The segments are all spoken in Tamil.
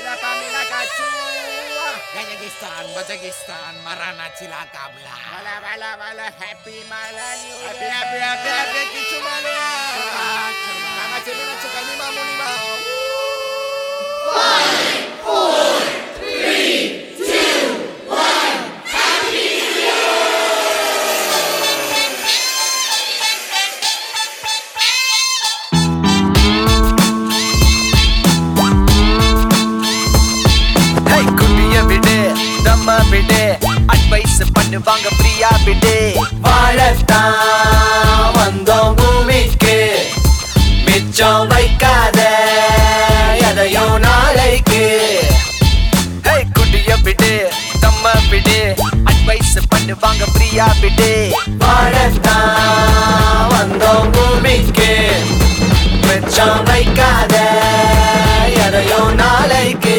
Pamela, Pamela Kachua. Kazakhstan, Kazakhstan, Marana Chila Kabla. Wala, wala, wala, happy Mala New Year. Happy, happy, happy, happy, Kichu Mala. Mama Chemina Chukani Mamuni Ma. ஹே குட்டிய விடு நம்ம விடு அட்வைஸ் பண்ணுவாங்க பிரியா விடு வாழத்தான் வந்தோம் பூமிக்கு மிச்சம் வைக்காத எதையும் நாளைக்கு ஹே குட்டிய விடு நம்ம விடு அட்வைஸ் பண்ணுவாங்க பிரியா விடு வாழத்தான் வந்தோம் பூமிக்கு மிச்சம் வைக்காத எதையும் நாளைக்கு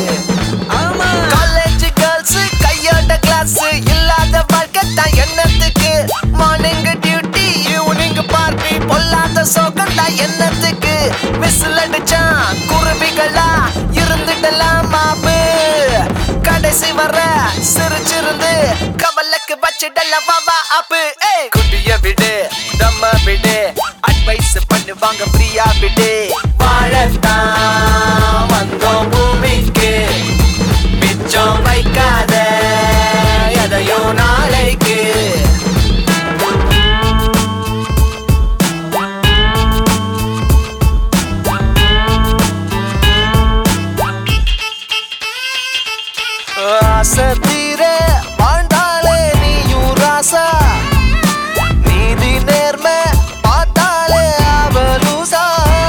காலேஜ் கேர்ள்ஸ் கையோட கிளாஸ் இல்லாத வாழ்க்கை தான் என்னத்துக்கு மார்னிங் டியூட்டி ஈவினிங் பார்ட்டி பொல்லாத சோகம் தான் என்னத்துக்கு விசில் அடிச்சான் குருவிகளா இருந்துடலாம் மாப்பு கடைசி வர சிரிச்சிருந்து கவலைக்கு வச்சிடலாம் வாவா அப்பு ஏய் குட்டிய விடு தம்ம விடு அட்வைஸ் பண்ணுவாங்க பிரியா விடு வாழத்தான் வந்தோம் பூமிக்கு மிச்சம் வைக்காத எதையும் நாளைக்கு ஆசை தீர வாழ்ந்தாலே நீயும் ராசா நீதி நேர்மை பார்த்தாலே அவலூசா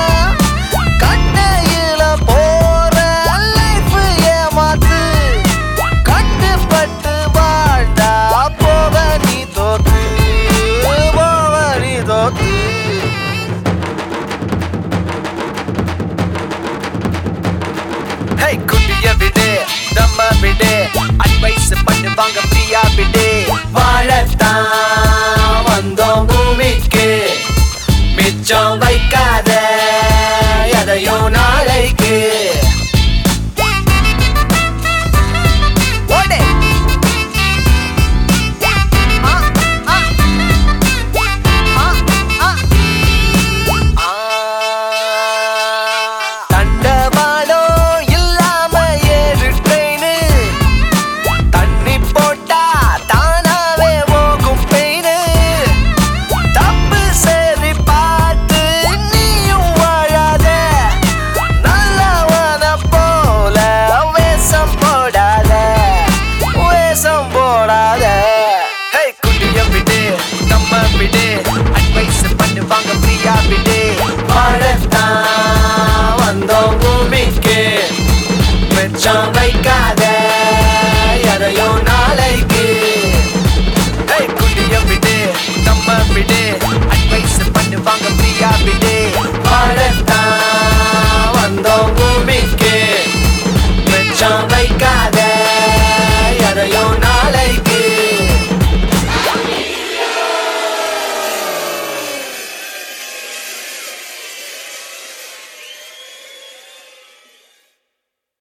கட்டையில போற லைஃப் ஏமாத்து கட்டுப்பட்டு வாழ்ந்தா போவ நீ தோத்து போவ நீ தோத்து ஹே குட்டிய விடு நம்ம விடு அட்வைஸ் பண்ணுவாங்க பிரியா விடு வாழத்தான் வந்தோம் பூமிக்கு மிச்சம் வைக்காத எதையும் நாளைக்கு ஓடு ஆ, ஆ. ஆ, ஆ. தண்டவாளம் இல்லாம ஏறு ட்ரெயினு தண்ணி போட்டா தானாவே போகும் பெயினு தப்பு சரி பார்த்து நீயும் வாழாத நல்லவன போல வேஷம் போடாத வேஷம் போடாத ஹே குட்டிய விடு நம்ம விடு அட்வைஸ் பண்ணுவாங்க பிரியா விடு